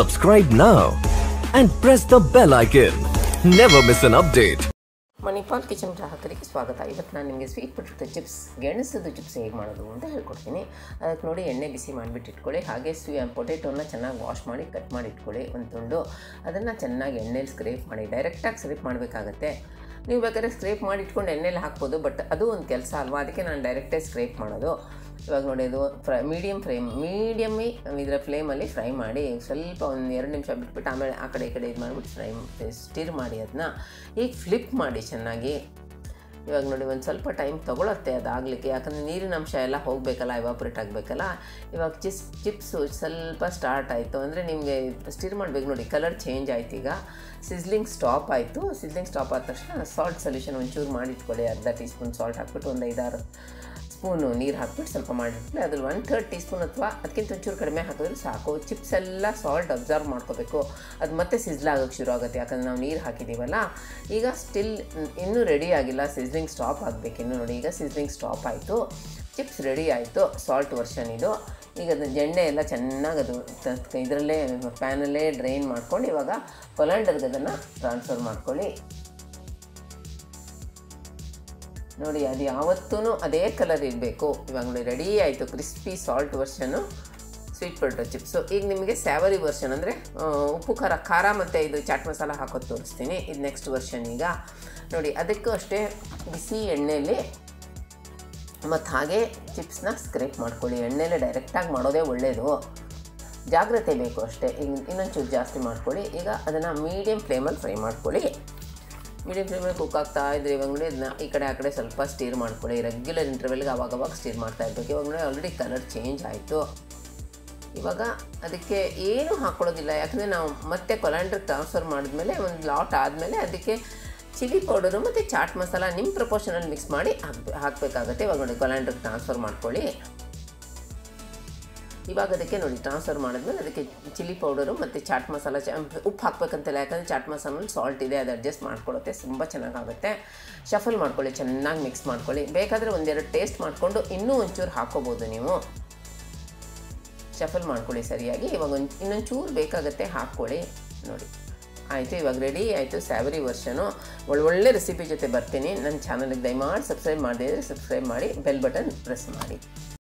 Subscribe now and press the bell icon. Never miss an update. Manipal kitchen ಗ್ರಾಹಕರಿಗೆ ಸ್ವಾಗತ ಇವತ್ತು ನಾನು ನಿಮಗೆ ಸ್ವೀಟ್ ಪೊಟೆಟೊ ಚಿಪ್ಸ್ ಗೆಣಸದ ಚಿಪ್ಸ್ ಹೇಗೆ ಮಾಡೋದು ಅಂತ ಹೇಳ್ಕೊಡ್ತೀನಿ ಅದಕ್ಕೆ ನೋಡಿ ಎಣ್ಣೆ ಬಿಸಿ ಮಾಡಿಬಿಟ್ಟು ಇಟ್ಕೊಳ್ಳಿ ಹಾಗೆ ಸ್ವೀ ಪೊಟೆಟೋನ ಚೆನ್ನಾಗಿ ವಾಶ್ ಮಾಡಿ ಕಟ್ ಮಾಡಿ ಇಟ್ಕೊಳ್ಳಿ ಒಂದು ತುಂಡು ಅದನ್ನು ಚೆನ್ನಾಗಿ ಎಣ್ಣೆಲಿ ಸ್ಕ್ರೇಪ್ ಮಾಡಿ ಡೈರೆಕ್ಟಾಗಿ ಸ್ಕ್ರೇಪ್ ಮಾಡಬೇಕಾಗತ್ತೆ ನೀವು ಬೇಕಾದ್ರೆ ಸ್ಕ್ರೇಪ್ ಮಾಡಿ ಇಟ್ಕೊಂಡು ಎಣ್ಣೆಲಿ ಹಾಕ್ಬೋದು ಬಟ್ ಅದು ಒಂದು ಕೆಲಸ ಅಲ್ವಾ ಅದಕ್ಕೆ ನಾನು ಡೈರೆಕ್ಟೇ ಸ್ಕ್ರೇಪ್ ಮಾಡೋದು ಇವಾಗ ನೋಡಿ ಇದು ಫ್ರೈ ಮೀಡಿಯಮ್ ಫ್ಲೇಮ್ ಮೀಡಿಯಮ್ಮಿ ಇದರ ಫ್ಲೇಮಲ್ಲಿ ಫ್ರೈ ಮಾಡಿ ಸ್ವಲ್ಪ ಒಂದು ಎರಡು ನಿಮಿಷ ಬಿಟ್ಬಿಟ್ಟು ಆಮೇಲೆ ಆ ಕಡೆ ಈ ಕಡೆ ಇದು ಮಾಡಿಬಿಟ್ಟು ಫ್ರೈ ಸ್ಟಿರ್ ಮಾಡಿ ಅದನ್ನ ಈಗ ಫ್ಲಿಪ್ ಮಾಡಿ ಚೆನ್ನಾಗಿ ಇವಾಗ ನೋಡಿ ಒಂದು ಸ್ವಲ್ಪ ಟೈಮ್ ತೊಗೊಳತ್ತೆ ಅದಾಗಲಿಕ್ಕೆ ಯಾಕಂದರೆ ನೀರಿನ ಅಂಶ ಎಲ್ಲ ಹೋಗಬೇಕಲ್ಲ ಇವಾಪ್ರೇಟ್ ಆಗಬೇಕಲ್ಲ ಇವಾಗ ಚಿಸ್ ಚಿಪ್ಸು ಸ್ವಲ್ಪ ಸ್ಟಾರ್ಟ್ ಆಯಿತು ಅಂದರೆ ನಿಮಗೆ ಸ್ಟಿರ್ ಮಾಡಬೇಕು ನೋಡಿ ಕಲರ್ ಚೇಂಜ್ ಆಯ್ತು ಈಗ ಸಿಸ್ಲಿಂಗ್ ಸ್ಟಾಪ್ ಆಯಿತು ಸಿಸ್ಲಿಂಗ್ ಸ್ಟಾಪ್ ಆದ ತಕ್ಷಣ ಸಾಲ್ಟ್ ಸೊಲ್ಯೂಷನ್ ಒಂಚೂರು ಮಾಡಿಟ್ಕೊಳ್ಳಿ ಅರ್ಧ ಟೀ ಸ್ಪೂನ್ ಸಾಲ್ಟ್ ಹಾಕ್ಬಿಟ್ಟು ಒಂದು ಐದಾರು ಸ್ಪೂನು ನೀರು ಹಾಕ್ಬಿಟ್ಟು ಸ್ವಲ್ಪ ಮಾಡಿಟ್ಬಿಟ್ಟು ಅದ್ರಲ್ಲಿ ಒನ್ ಥರ್ಡ್ ಟೀ ಸ್ಪೂನ್ ಅಥವಾ ಅದಕ್ಕಿಂತ ಒಂಚೂರು ಕಡಿಮೆ ಹಾಕಿದ್ರೆ ಸಾಕು ಚಿಪ್ಸ್ ಎಲ್ಲ ಸಾಲ್ಟ್ ಅಬ್ಸರ್ವ್ ಮಾಡ್ಕೋಬೇಕು ಅದು ಮತ್ತೆ ಸಿಸ್ಲಾಗೋಕ್ಕೆ ಶುರು ಆಗುತ್ತೆ ಯಾಕಂದರೆ ನಾವು ನೀರು ಹಾಕಿದ್ದೀವಲ್ಲ ಈಗ ಸ್ಟಿಲ್ ಇನ್ನೂ ರೆಡಿ ಆಗಿಲ್ಲ ಸಿಸ್ಲಿಂಗ್ ಸ್ಟಾಪ್ ಆಗಬೇಕು ಇನ್ನು ನೋಡಿ ಈಗ ಸಿಸ್ಲಿಂಗ್ ಸ್ಟಾಪ್ ಆಯಿತು ಚಿಪ್ಸ್ ರೆಡಿ ಆಯಿತು ಸಾಲ್ಟ್ ವರ್ಷನ್ ಇದು ಈಗ ಅದು ಎಣ್ಣೆ ಎಲ್ಲ ಚೆನ್ನಾಗಿ ಅದು ಇದರಲ್ಲೇ ಪ್ಯಾನಲ್ಲೇ ಡ್ರೈನ್ ಮಾಡ್ಕೊಂಡು ಇವಾಗ ಕೊಲಾಂಡರ್ಗೆ ಅದನ್ನು ಟ್ರಾನ್ಸ್ಫರ್ ಮಾಡ್ಕೊಳ್ಳಿ ನೋಡಿ ಅದು ಯಾವತ್ತೂ ಅದೇ ಕಲರ್ ಇರಬೇಕು ಇವಾಗ ನೋಡಿ ರೆಡಿ ಆಯಿತು crispy salt version sweet potato chips ಈಗ ನಿಮಗೆ ಸ್ಯಾವರಿ ವರ್ಷನ್ ಅಂದರೆ ಉಪ್ಪು ಖಾರ ಖಾರ ಮತ್ತು ಇದು ಚಾಟ್ ಮಸಾಲ ಹಾಕೋದು ತೋರಿಸ್ತೀನಿ ಇದು ನೆಕ್ಸ್ಟ್ ವರ್ಷನ್ ಈಗ ನೋಡಿ ಅದಕ್ಕೂ ಅಷ್ಟೇ ಬಿಸಿ ಎಣ್ಣೆಯಲ್ಲಿ ಮತ್ತು ಹಾಗೆ ಚಿಪ್ಸ್ನ ಸ್ಕ್ರೇಪ್ ಮಾಡ್ಕೊಳ್ಳಿ ಎಣ್ಣೆಲೆ ಡೈರೆಕ್ಟಾಗಿ ಮಾಡೋದೇ ಒಳ್ಳೆಯದು ಜಾಗ್ರತೆ ಬೇಕು ಅಷ್ಟೇ ಈಗ ಇನ್ನೊಂಚೂರು ಜಾಸ್ತಿ ಮಾಡ್ಕೊಳ್ಳಿ ಈಗ ಅದನ್ನು ಮೀಡಿಯಮ್ ಫ್ಲೇಮಲ್ಲಿ ಫ್ರೈ ಮಾಡ್ಕೊಳ್ಳಿ ಮೀಡಿಯಮ್ ಫ್ಲೇಮಲ್ಲಿ ಕುಕ್ ಆಗ್ತಾ ಇದ್ರೆ ಇವಾಗ ನೋಡಿ ಅದನ್ನ ಈ ಕಡೆ ಆ ಕಡೆ ಸ್ವಲ್ಪ ಸ್ಟೀರ್ ಮಾಡ್ಕೊಳ್ಳಿ ರೆಗ್ಯುಲರ್ ಇಂಟರ್ವೆಲ್ಗೆ ಅವಾಗವಾಗ ಸ್ಟೀರ್ ಮಾಡ್ತಾ ಇರಬೇಕು ಇವಾಗ ನೋಡಿ ಆಲ್ರೆಡಿ ಕಲರ್ ಚೇಂಜ್ ಆಯಿತು ಇವಾಗ ಅದಕ್ಕೆ ಏನೂ ಹಾಕ್ಕೊಳ್ಳೋದಿಲ್ಲ ಯಾಕಂದರೆ ನಾವು ಮತ್ತೆ ಕೊಲ್ಯಾಂಡ್ರಿಗೆ ಟ್ರಾನ್ಸ್ಫರ್ ಮಾಡಿದ್ಮೇಲೆ ಒಂದು ಲಾಟ್ ಆದಮೇಲೆ ಅದಕ್ಕೆ ಚಿಲ್ಲಿ ಪೌಡರು ಮತ್ತು ಚಾಟ್ ಮಸಾಲ ನಿಮ್ಮ ಪ್ರಪೋರ್ಷನಲ್ಲಿ ಮಿಕ್ಸ್ ಮಾಡಿ ಹಾಕ್ಬೇ ಹಾಕಬೇಕಾಗತ್ತೆ ಇವಾಗ ನೋಡಿ ಕೊಲ್ಯಾಂಡ್ರಿಗೆ ಟ್ರಾನ್ಸ್ಫರ್ ಮಾಡ್ಕೊಳ್ಳಿ ಇವಾಗ ಅದಕ್ಕೆ ನೋಡಿ ಟ್ರಾನ್ಸ್ಫರ್ ಮಾಡಿದ್ಮೇಲೆ ಅದಕ್ಕೆ ಚಿಲ್ಲಿ ಪೌಡರು ಮತ್ತು ಚಾಟ್ ಮಸಾಲ ಚ ಉಪ್ಪು ಹಾಕ್ಬೇಕಂತಲ್ಲ ಯಾಕಂದರೆ ಚಾಟ್ ಮಸಾಲಲ್ಲಿ ಸಾಲ್ಟ್ ಇದೆ ಅದು ಅಡ್ಜಸ್ಟ್ ಮಾಡ್ಕೊಳ್ಳುತ್ತೆ ತುಂಬ ಚೆನ್ನಾಗಾಗುತ್ತೆ ಶಫಲ್ ಮಾಡ್ಕೊಳ್ಳಿ ಚೆನ್ನಾಗಿ ಮಿಕ್ಸ್ ಮಾಡ್ಕೊಳ್ಳಿ ಬೇಕಾದರೆ ಒಂದೆರಡು ಟೇಸ್ಟ್ ಮಾಡಿಕೊಂಡು ಇನ್ನೂ ಒಂಚೂರು ಹಾಕ್ಕೋಬೋದು ನೀವು ಶಫಲ್ ಮಾಡ್ಕೊಳ್ಳಿ ಸರಿಯಾಗಿ ಇವಾಗ ಒಂದು ಇನ್ನೊಂದು ಚೂರು ಬೇಕಾಗುತ್ತೆ ಹಾಕ್ಕೊಳ್ಳಿ ನೋಡಿ ಆಯಿತು ಇವಾಗ ರೆಡಿ ಆಯಿತು ಸ್ಯಾವರಿ ವರ್ಷನು ಒಳ್ಳೊಳ್ಳೆ ರೆಸಿಪಿ ಜೊತೆ ಬರ್ತೀನಿ ನನ್ನ ಚಾನಲ್ಗೆ ದಯಮಾಡಿ ಸಬ್ಸ್ಕ್ರೈಬ್ ಮಾಡದೇ ಇದ್ದರೆ ಸಬ್ಸ್ಕ್ರೈಬ್ ಮಾಡಿ ಬೆಲ್ ಬಟನ್ ಪ್ರೆಸ್ ಮಾಡಿ